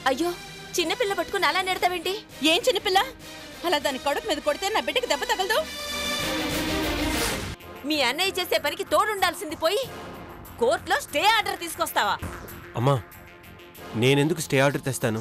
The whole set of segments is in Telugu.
అయ్యో చిన్నపిల్ల పట్టుకుని అలా నెడతావేంటి ఏం చిన్నపిల్ల అలా దాని కడుపు మీద కొడితే నా బిడ్డకి దెబ్బ తగలదు మీ అన్నయ్య చేసే పనికి తోడుండాల్సింది పోయి కోర్టులో స్టే ఆర్డర్ తీసుకొస్తావా అమ్మా నేనెందుకు స్టే ఆర్డర్ తెస్తాను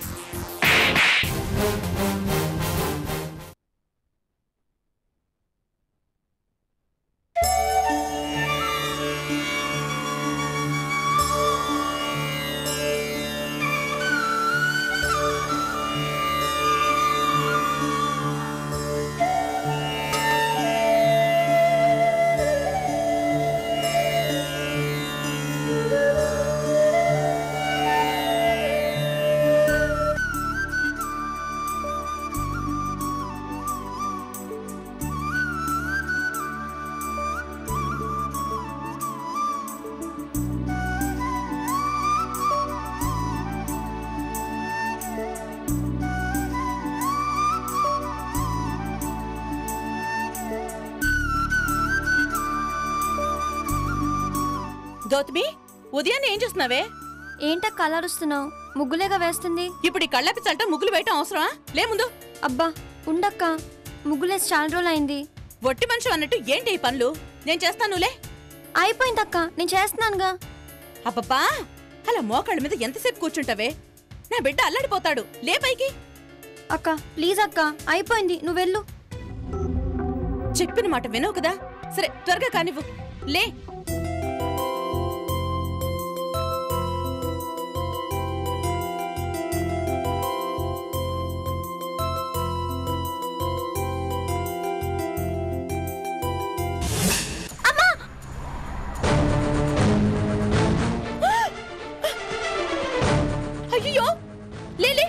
గౌతమి ఉదయాన్నే ఏం చేస్తున్నావే ఏంటక్క అలరుస్తున్నావు ముగ్గులేగా వేస్తుంది ఇప్పుడు ఈ కళ్ళపి చల్ట ముగ్గులు వేయటం అవసరమా లే ముందు అబ్బా ఉండక్క ముగ్గులేసి చాలా రోజులు అయింది ఒట్టి మనిషి అన్నట్టు ఏంటి ఈ పనులు నేను చేస్తానులే అయిపోయిందక్క నేను చేస్తున్నానుగా అబ్బబ్బా అలా మోకాళ్ళ మీద ఎంతసేపు కూర్చుంటావే నా బిడ్డ అల్లాడిపోతాడు లే పైకి అక్క ప్లీజ్ అక్క అయిపోయింది నువ్వు వెళ్ళు చెప్పిన మాట వినవు కదా సరే త్వరగా కానివ్వు లే అయ్యో లే లే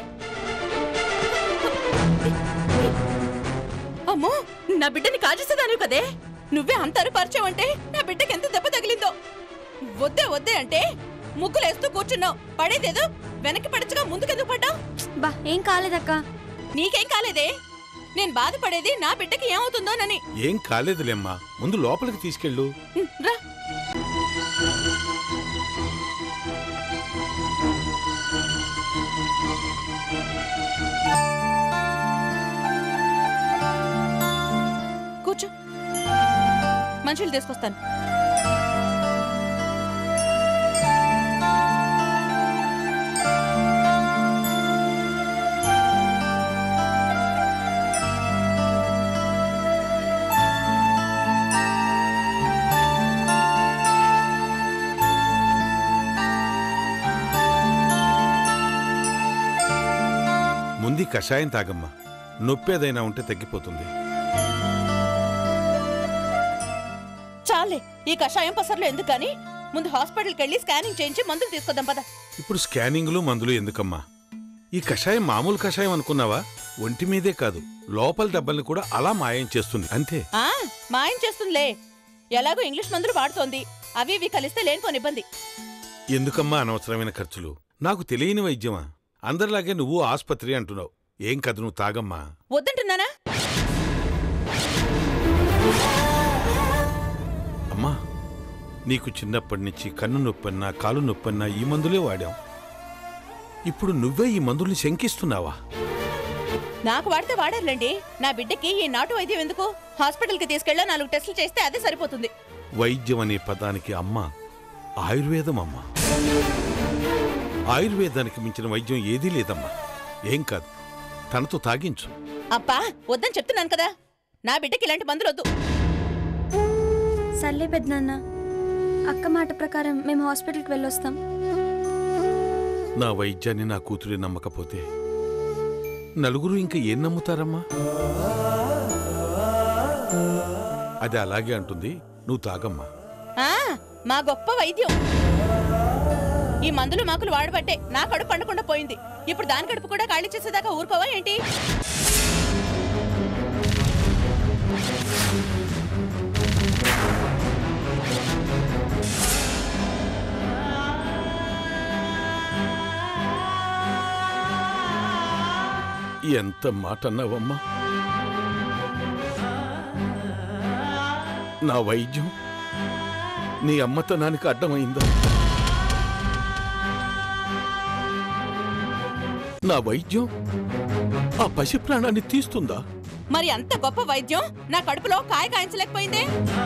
అమ్మో నా బిడ్డని కాజేసేదాను కదే నువ్వే అంత అరుపరిచావంటే నా బిడ్డకి ఎంత దెబ్బ తగిలిందో వద్దే వద్దే అంటే ముగ్గులేస్తూ కూర్చున్నావు పడేదేదో వెనక్కి పడచ్చుగా ముందుకెందుకు పడ్డావు బా ఏం కాలేదక్క నీకేం కాలేదే నేను బాధపడేది నా బిడ్డకి ఏమవుతుందోనని ఏం కాలేదులేమ్మా ముందు లోపలికి తీసుకెళ్ళు ఉమ్, రా కూర్చో మనుషులు తీసుకొస్తాను ముందు ఈ కషాయం తాగమ్మా నొప్పి ఏదైనా ఉంటే తగ్గిపోతుంది చాలే ఈ కషాయం పసర్లు ఎందుకు కానీ ముందు హాస్పిటల్కి వెళ్ళి స్కానింగ్ చేయించి మందులు తీసుకొద్దాం పద ఇప్పుడు స్కానింగ్లు మందులు ఎందుకమ్మా ఈ కషాయం మామూలు కషాయం అనుకున్నావా ఒంటి మీదే కాదు లోపల దెబ్బల్ని కూడా అలా మాయం చేస్తుంది అంతే ఆ మాయం చేస్తుందిలే ఎలాగో ఇంగ్లీష్ మందులు వాడుతోంది అవి ఇవి కలిస్తే లేనిపోని ఇబ్బంది ఎందుకమ్మా అనవసరమైన ఖర్చులు నాకు తెలియని వైద్యమా అందరిలాగే నువ్వు ఆస్పత్రి అంటున్నావు ఏం కథ నువ్వు తాగమ్మా వద్దంటున్నానా అమ్మా నీకు చిన్నప్పటి నుంచి కన్ను నొప్పన్నా కాలు నొప్పన్నా ఈ మందులే వాడాం ఇప్పుడు నువ్వే ఈ మందుల్ని శంకిస్తున్నావా నాకు వాడితే వాడారులేండి నా బిడ్డకి ఈ నాటు వైద్యం ఎందుకు హాస్పిటల్కి తీసుకెళ్ళా నాలుగు టెస్టులు చేస్తే అదే సరిపోతుంది వైద్యం అనే పదానికి అమ్మ ఆయుర్వేదం అమ్మ ఆయుర్వేదానికి మించిన వైద్యం ఏదీ లేదమ్మా ఏం కాదు తనతో తాగించు అబ్బా వద్దని చెప్తున్నాను కదా నా బిడ్డకి ఇలాంటి మందులు వద్దు సర్లే పెద్దనాన్న అక్క మాట ప్రకారం మేము హాస్పిటల్కి వెళ్ళొస్తాం నా వైద్యాన్ని నా కూతురి నమ్మకపోతే నలుగురు ఇంకా ఏం నమ్ముతారమ్మా అది అలాగే అంటుంది నువ్వు తాగమ్మా ఆ మా గొప్ప వైద్యం ఈ మందులు మాకులు వాడబట్టే నా కడుపు పండకుండా పోయింది ఇప్పుడు దాని కడుపు కూడా ఖాళీ చేసేదాకా ఊరుకోవా ఏంటి ఎంత మాట అన్నావమ్మా నా వైద్యం నీ అమ్మతనానికి అడ్డమైందా నా వైద్యం ఆ పసి ప్రాణాన్ని తీస్తుందా మరి అంత గొప్ప వైద్యం నా కడుపులో కాయ కాయించలేకపోయిందే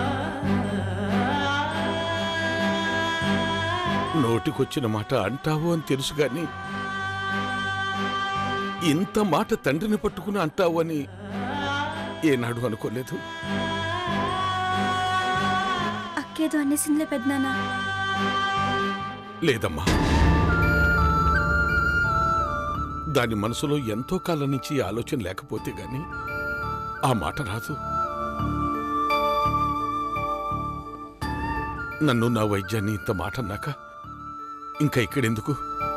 నోటికొచ్చిన మాట అంటావు అని తెలుసు గాని ఇంత మాట తండ్రిని పట్టుకుని అంటావు అని ఏనాడు అనుకోలేదు అక్కేదో అనేసిందిలే పెద్దనాన్న లేదమ్మా దాని మనసులో ఎంతో కాలం నుంచి ఈ ఆలోచన లేకపోతే గాని ఆ మాట రాదు నన్ను నా వైద్యాన్ని ఇంత మాట అన్నాక ఇంకా ఇక్కడెందుకు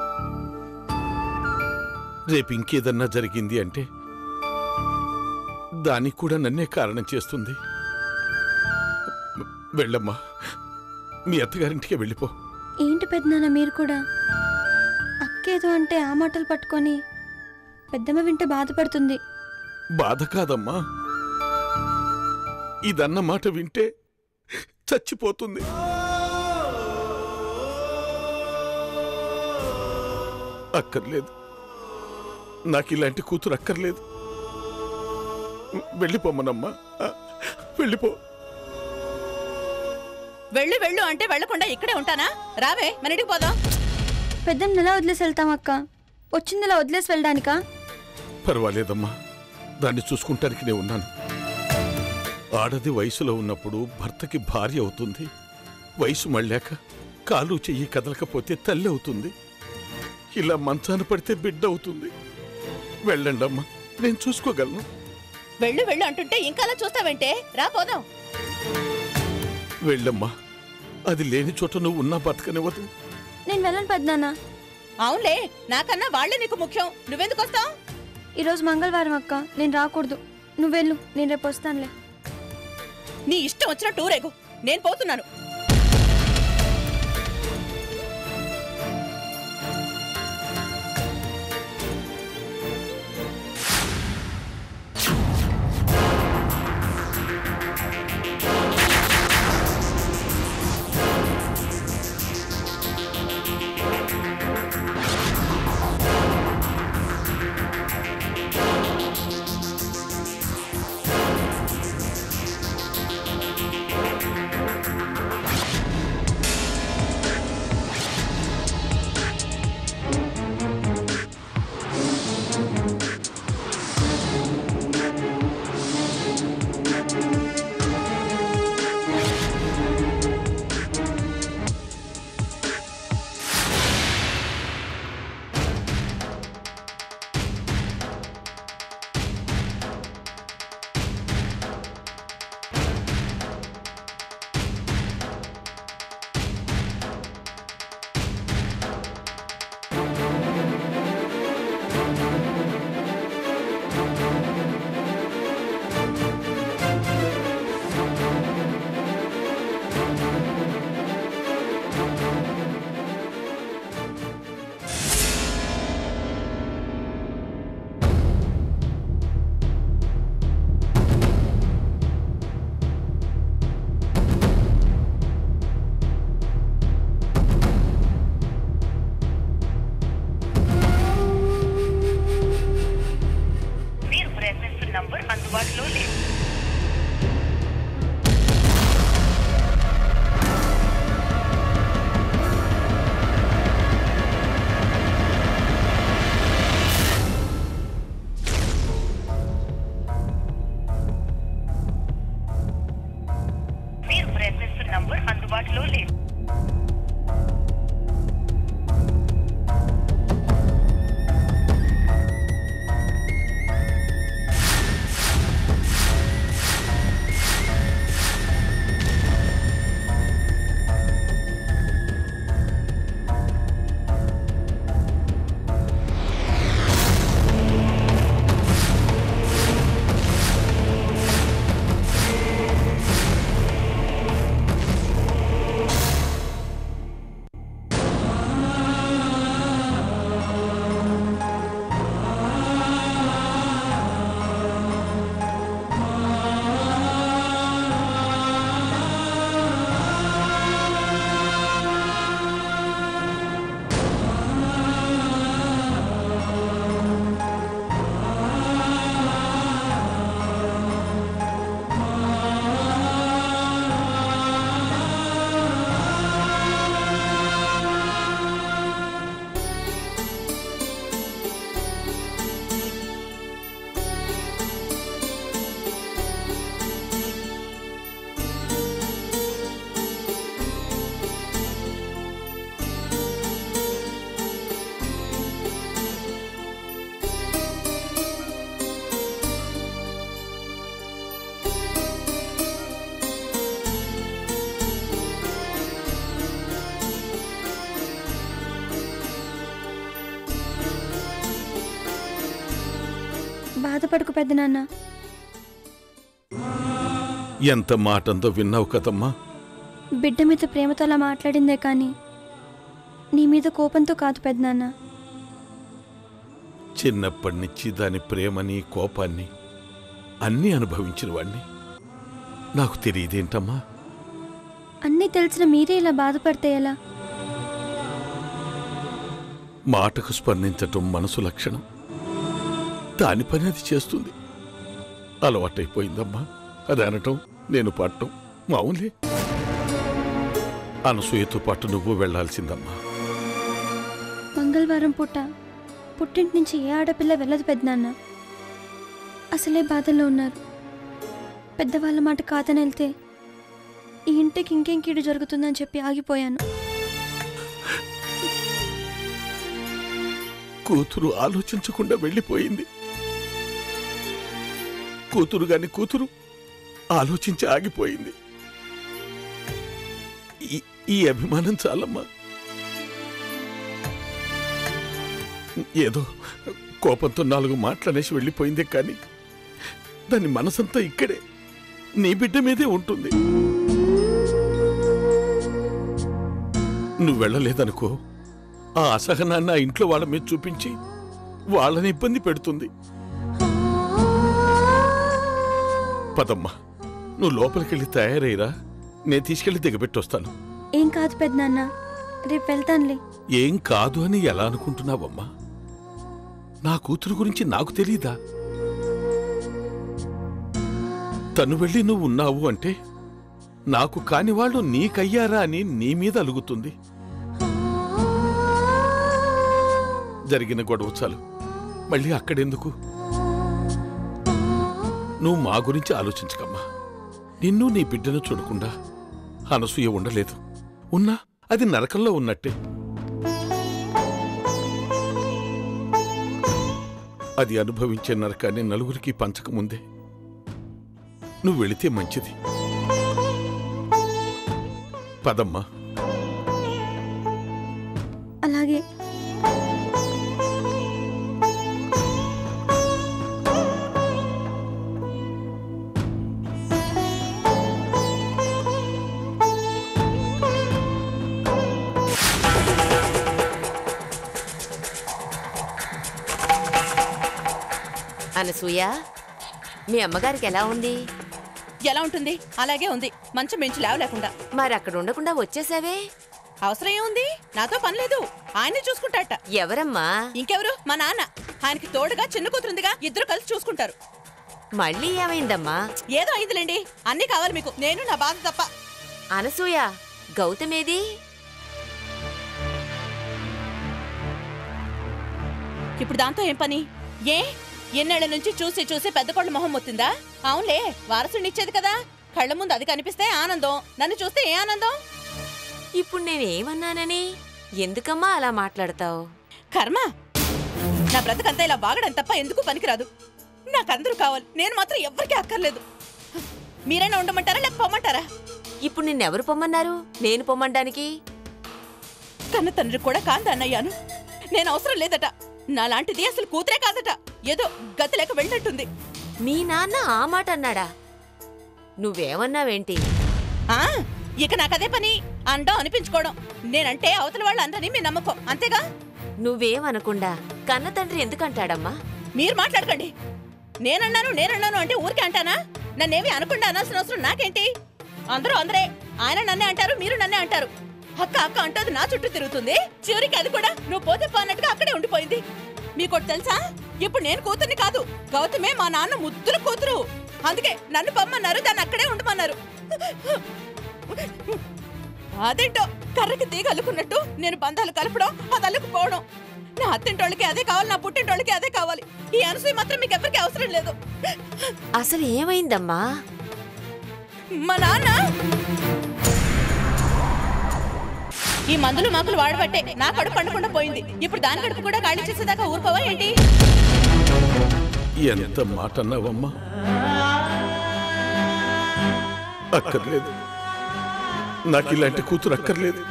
రేపు ఇంకేదన్నా జరిగింది అంటే దానికి కూడా నన్నే కారణం చేస్తుంది వెళ్ళమ్మా మీ అత్తగారింటికి వెళ్ళిపో ఏంటి పెద్దనాన్న మీరు కూడా అక్కేదో అంటే ఆ మాటలు పట్టుకొని పెద్దమ్మ వింటే బాధపడుతుంది బాధ కాదమ్మా ఇదన్న మాట వింటే చచ్చిపోతుంది అక్కర్లేదు నాకు ఇలాంటి కూతురు అక్కర్లేదు వెళ్ళిపోమ్మనమ్మా ఆ, వెళ్ళిపో వెళ్ళు వెళ్ళు అంటే వెళ్లకుండా ఇక్కడే ఉంటానా రావే మన ఇంటికి పోదాం పెద్దమ్మ ఎలా వదిలేసి వెళ్తాం అక్క వచ్చింది ఇలా వదిలేసి వెళ్ళడానికా పర్వాలేదమ్మా దాన్ని చూసుకుంటానికి నేను ఉన్నాను ఆడది వయసులో ఉన్నప్పుడు భర్తకి భార్య అవుతుంది వయసు మళ్ళాక కాలు చెయ్యి కదలకపోతే తల్లి అవుతుంది ఇలా మంచాన పడితే బిడ్డ అవుతుంది వెళ్ళండమ్మా నేను చూసుకోగలను వెళ్ళు వెళ్ళు అంటుంటే ఇంకా అలా చూస్తావంటే రా పోదాం వెళ్ళమ్మా అది లేని చోట నువ్వు ఉన్నా బతకనివ్వదు నేను వెళ్ళను పెద్దనాన్న అవునులే నాకన్నా వాళ్ళే నీకు ముఖ్యం నువ్వెందుకు వస్తావు ఈరోజు మంగళవారం అక్క నేను రాకూడదు నువ్వు వెళ్ళు నేను రేపు వస్తానులే నీ ఇష్టం వచ్చిన టూరేగు నేను పోతున్నాను బాధపడకు పెద్దనాన్న ఎంత మాటందో విన్నావు కదమ్మా బిడ్డ మీద ప్రేమతో అలా మాట్లాడిందే కానీ నీ మీద కోపంతో కాదు పెద్దనాన్న చిన్నప్పటి నుంచి దాని ప్రేమని కోపాన్ని అన్నీ అనుభవించిన వాణ్ణి నాకు తెలియదేంటమ్మా అన్నీ తెలిసిన మీరే ఇలా బాధపడితే ఎలా మాటకు స్పందించటం మనసు లక్షణం దాని పని అది చేస్తుంది అలవాటైపోయిందమ్మా అది అనటం నేను పాడటం మామూలే అనసూయతో పాటు నువ్వు వెళ్లాల్సిందమ్మా మంగళవారం పూట పుట్టింటి నుంచి ఏ ఆడపిల్ల వెళ్ళదు పెద్దనాన్న అసలే బాధల్లో ఉన్నారు పెద్దవాళ్ళ మాట కాదని వెళ్తే ఈ ఇంటికి ఇంకేం కీడు జరుగుతుందని చెప్పి ఆగిపోయాను కూతురు ఆలోచించకుండా వెళ్ళిపోయింది కూతురు గాని కూతురు ఆలోచించి ఆగిపోయింది ఈ- ఈ అభిమానం చాలమ్మా ఏదో కోపంతో నాలుగు మాటలనేసి వెళ్ళిపోయిందే కానీ దాని మనసంతా ఇక్కడే నీ బిడ్డ మీదే ఉంటుంది నువ్వు వెళ్ళలేదనుకో ఆ అసహనాన్ని ఆ ఇంట్లో వాళ్ళ మీద చూపించి వాళ్ళని ఇబ్బంది పెడుతుంది పదమ్మా నువ్వు లోపలికెళ్ళి తయారైరా నేను తీసుకెళ్లి దిగబెట్టొస్తాను ఏం కాదు పెద్దనాన్న రేపు వెళ్తానులే ఏం కాదు అని ఎలా అనుకుంటున్నావమ్మా నా కూతురు గురించి నాకు తెలీదా తను వెళ్ళి నువ్వు ఉన్నావు అంటే నాకు కాని వాళ్ళు నీకయ్యారా అని నీ మీద అలుగుతుంది జరిగిన గొడవ చాలు మళ్ళీ అక్కడెందుకు నువ్వు మా గురించి ఆలోచించకమ్మా నిన్ను నీ బిడ్డను చూడకుండా అనసూయ ఉండలేదు ఉన్నా అది నరకంలో ఉన్నట్టే అది అనుభవించే నరకాన్ని నలుగురికి పంచకముందే నువ్వు వెళితే మంచిది పదమ్మా అలాగే అనసూయ మీ అమ్మగారికి ఎలా ఉంది ఎలా ఉంటుంది అలాగే ఉంది మంచం మించి లేవలేకుండా మరి అక్కడ ఉండకుండా వచ్చేసావే అవసరం ఏముంది నాతో పని లేదు ఆయనే చూసుకుంటాట ఎవరమ్మా ఇంకెవరు మా నాన్న ఆయనకి తోడుగా చిన్న కూతురుందిగా ఇద్దరు కలిసి చూసుకుంటారు మళ్ళీ ఏమైందమ్మా ఏదో అయిందిలేండి అన్నీ కావాలి మీకు నేను నా బాధ తప్ప అనసూయ గౌతమేది ఇప్పుడు దాంతో ఏం పని ఏ ఎన్నేళ్ల నుంచి చూసి చూసి పెద్ద కోళ్ళ మొహం మొత్తిందా అవునులే వారసునిచ్చేది కదా కళ్ళ ముందు అది కనిపిస్తే ఆనందం నన్ను చూస్తే ఏ ఆనందం ఇప్పుడు నేనేమన్నానని ఎందుకమ్మా అలా మాట్లాడతావు కర్మ నా బ్రతకంతా ఇలా బాగడం తప్ప ఎందుకు పనికిరాదు నాకందరూ కావాలి నేను మాత్రం ఎవ్వరికీ అక్కర్లేదు మీరైనా ఉండమంటారా లేక పొమ్మంటారా ఇప్పుడు నిన్నెవరు పొమ్మన్నారు నేను పొమ్మండానికి కన్న తండ్రి కూడా కాందన్నయ్యాను నేను అవసరం లేదట నాలాంటిది అసలు కూతురే కాదట ఏదో గతి లేక వెళ్ళినట్టుంది మీ నాన్న ఆ మాట అన్నాడా నువ్వేమన్నావేంటి ఆ ఇక నాకదే పని అండం అనిపించుకోవడం నేనంటే అవతల వాళ్ళు అందరినీ మీ నమ్మకం అంతేగా నువ్వేమనకుండా కన్న తండ్రి ఎందుకంటాడమ్మా మీరు మాట్లాడకండి నేనన్నాను నేనన్నాను అంటే ఊరికే అంటానా నన్నేమి అనకుండా అనాల్సిన అవసరం నాకేంటి అందరూ అందరే ఆయన నన్నే అంటారు మీరు నన్నే అంటారు అక్క అక్క అంటది నా చుట్టూ తిరుగుతుంది చివరికి అది కూడా నువ్వు పోతే పోనట్టుగా అక్కడే ఉండిపోయింది మీకోటి తెలుసా ఇప్పుడు నేను కూతుర్ని కాదు గౌతమే మా నాన్న ముద్దుల కూతురు అందుకే నన్ను పొమ్మన్నారు దాన్ని అక్కడే ఉండమన్నారు అదేంటో కర్రకి తీగ అల్లుకున్నట్టు నేను బంధాలు కలపడం అది అల్లుకుపోవడం నా అత్తింటోళ్ళకి అదే కావాలి నా పుట్టింటోళ్ళకి అదే కావాలి ఈ అనసూయ మాత్రం మీకు ఎవరికి అవసరం లేదు అసలు ఏమైందమ్మా మా నాన్న ఈ మందులు మాకులు వాడబట్టే నా కడుపు పండకుండా పోయింది ఇప్పుడు దాని కడుపు కూడా ఖాళీ చేసేదాకా ఊరుకోవా ఏంటి ఎంత మాట అన్నావమ్మా అక్కర్లేదు నాకు ఇలాంటి కూతురు అక్కర్లేదు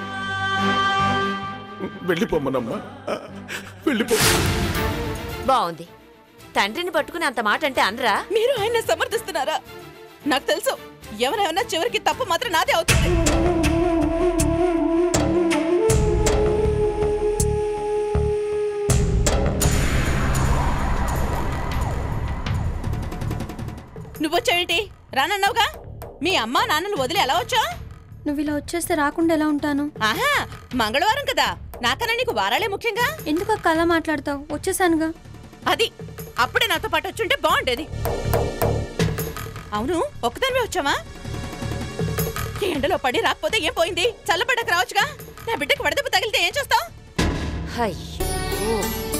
వెళ్ళిపోమ్మనమ్మా వెళ్ళిపో బాగుంది తండ్రిని పట్టుకుని అంత మాట అంటే అనరా మీరు ఆయన సమర్థిస్తున్నారా నాకు తెలుసు ఎవరైనా చివరికి తప్పు మాత్రం నాదే అవుతుంది నువ్వొచ్చావేంటి రానన్నావుగా మీ అమ్మ నాన్నలు వదిలి ఎలా వచ్చా నువ్వు ఇలా వచ్చేస్తే రాకుండా ఎలా ఉంటాను ఆహా మంగళవారం కదా నాకన్నా నీకు వారాలే ముఖ్యంగా ఎందుకు అక్క అలా మాట్లాడతావు వచ్చేసానుగా అది అప్పుడే నాతో పాటు వచ్చుంటే బాగుండేది అవును ఒక్కదానివే వచ్చావా ఈ ఎండలో పడి రాకపోతే ఏం పోయింది చల్లబడ్డకు రావచ్చుగా నా బిడ్డకు వడదెబ్బ తగిలితే ఏం చేస్తావు అయ్యో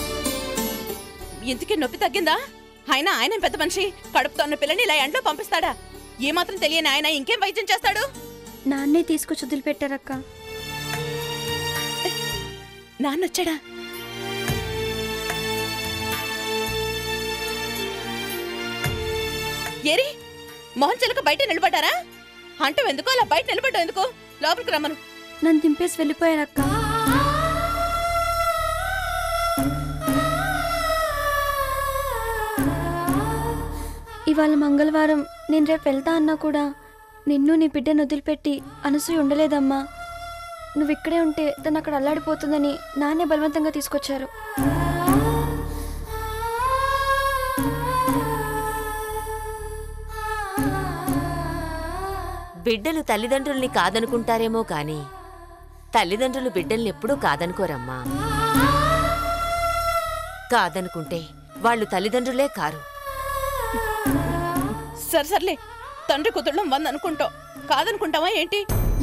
ఇంతకీ నొప్పి తగ్గిందా అయినా ఆయన పెద్ద మనిషి కడుపుతో ఉన్న పిల్లని ఇలా ఎండలో పంపిస్తాడా ఏ మాత్రం తెలియని ఆయన ఇంకేం వైద్యం చేస్తాడు నాన్నే తీసుకొచ్చి వదిలిపెట్టారక్క నాన్నొచ్చాడా ఏరి మొహం చిలక బయట నిలబడ్డారా అంటూ ఎందుకు అలా బయట నిలబడ్డావు ఎందుకు లోపలికి రమ్మను నన్ను దింపేసి వెళ్ళిపోయారక్క ఇవాళ మంగళవారం నేను రేపు వెళ్తా అన్నా కూడా నిన్ను నీ బిడ్డను వదిలిపెట్టి అనసూయ ఉండలేదమ్మా నువ్వు ఇక్కడే ఉంటే తను అక్కడ అల్లాడిపోతుందని నాన్నే బలవంతంగా తీసుకొచ్చారు బిడ్డలు తల్లిదండ్రుల్ని కాదనుకుంటారేమో కాని తల్లిదండ్రులు బిడ్డల్ని ఎప్పుడూ కాదనుకోరమ్మా కాదనుకుంటే వాళ్ళు తల్లిదండ్రులే కారు సరే సర్లే తండ్రి కుతుళ్ళం వంద అనుకుంటావు కాదనుకుంటావా ఏంటి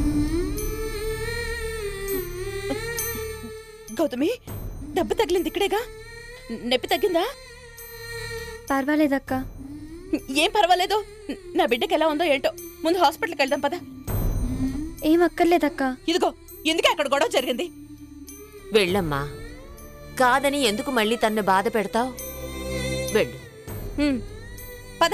గౌతమి దెబ్బ తగిలింది ఇక్కడేగా నొప్పి తగ్గిందా పర్వాలేదక్క ఏం పర్వాలేదు నా బిడ్డకి ఎలా ఉందో ఏంటో ముందు హాస్పిటల్కి వెళ్దాం పదా ఏం అక్కర్లేదక్క ఇదిగో ఎందుకే అక్కడ గొడవ జరిగింది వెళ్ళమ్మా కాదని ఎందుకు మళ్ళీ తన్ను బాధ పెడతావు వెళ్ళు హ్మ్. పద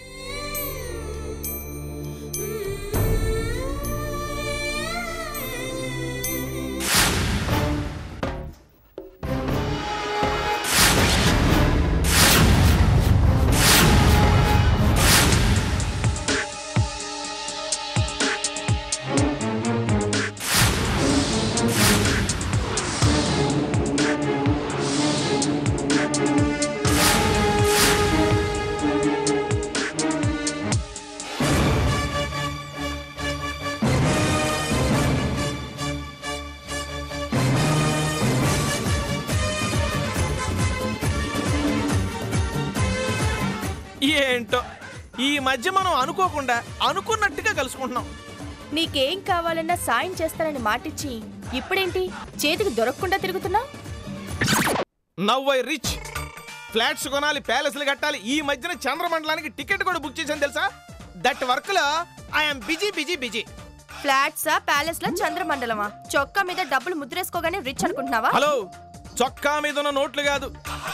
ఏంటో ఈ మధ్య మనం అనుకోకుండా అనుకున్నట్టుగా కలుసుకుంటున్నాం నీకేం కావాలన్నా సాయం చేస్తానని మాటిచ్చి ఇప్పుడేంటి చేతికి దొరకకుండా తిరుగుతున్నా నవ్ ఐ రిచ్ ఫ్లాట్స్ కొనాలి ప్యాలెస్లు కట్టాలి ఈ మధ్యన చంద్రమండలానికి టికెట్ కూడా బుక్ చేశాను తెలుసా దట్ వర్క్ లో ఐఎమ్ బిజీ బిజీ బిజీ ఫ్లాట్సా ప్యాలెస్ లా చంద్రమండలమా చొక్కా మీద డబ్బులు ముద్రేసుకోగానే రిచ్ అనుకుంటున్నావా హలో చొక్కా మీద ఉన్న నోట్లు కాదు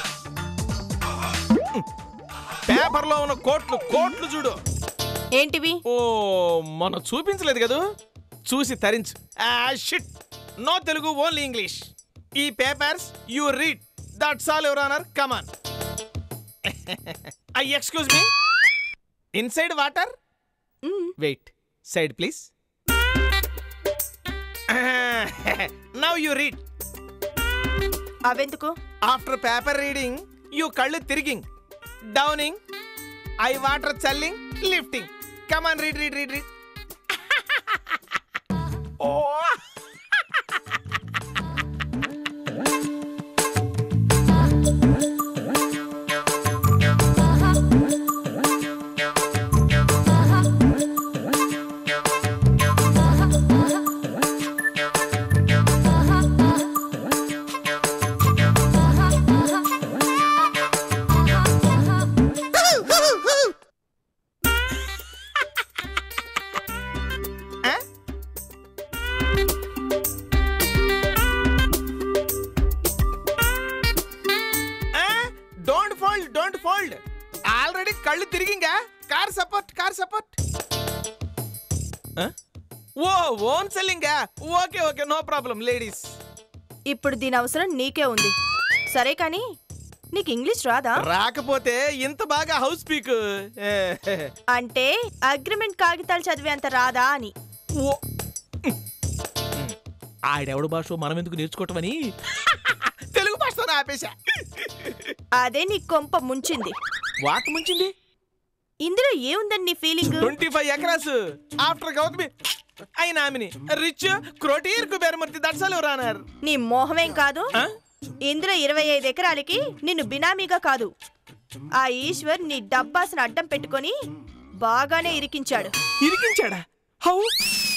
పేపర్లో ఉన్న కోట్లు కోట్లు చూడు ఏంటివి ఓ మనం చూపించలేదు కదా చూసి తరించు ఆ shit no Telugu only English ఈ papers you read that's all your honour come on I excuse me inside water wait side please now you read అవెందుకు ఆఫ్టర్ పేపర్ రీడింగ్ యూ కళ్ళు తిరిగింగ్ డౌనింగ్ ఐ వాటర్ చల్లింగ్ lifting come on read read read read oh don't fold don't fold already కళ్ళు తిరిగింగా car support car support oh own సెల్లింగా okay okay no problem ladies ఇప్పుడు దీని అవసరం నీకే ఉంది సరే కానీ నీకు ఇంగ్లీష్ రాదా రాకపోతే ఇంత బాగా హౌస్ స్పీక్ అంటే అగ్రిమెంట్ కాగితాలు చదివేంత రాదా అని ఓ ఆడెవడు భాష మనం ఎందుకు నేర్చుకోవటమని తెలుగు భాషతో ఆపేశా అదే నీ కొంప ముంచింది వాట్ ముంచింది ఇందులో ఏముందని నీ feeling twenty five acres after Gautami అయిన ఆమెని రిచ్ క్రోటీర్ కుబేరమూర్తి దర్శలు రానారు నీ మోహమేం కాదు ఆ? ఇందులో ఇరవై ఐదు ఎకరాలకి నిన్ను బినామీగా కాదు ఆ ఈశ్వర్ నీ డబ్బాసును అడ్డం పెట్టుకొని బాగానే ఇరికించాడు ఇరికించాడా హౌ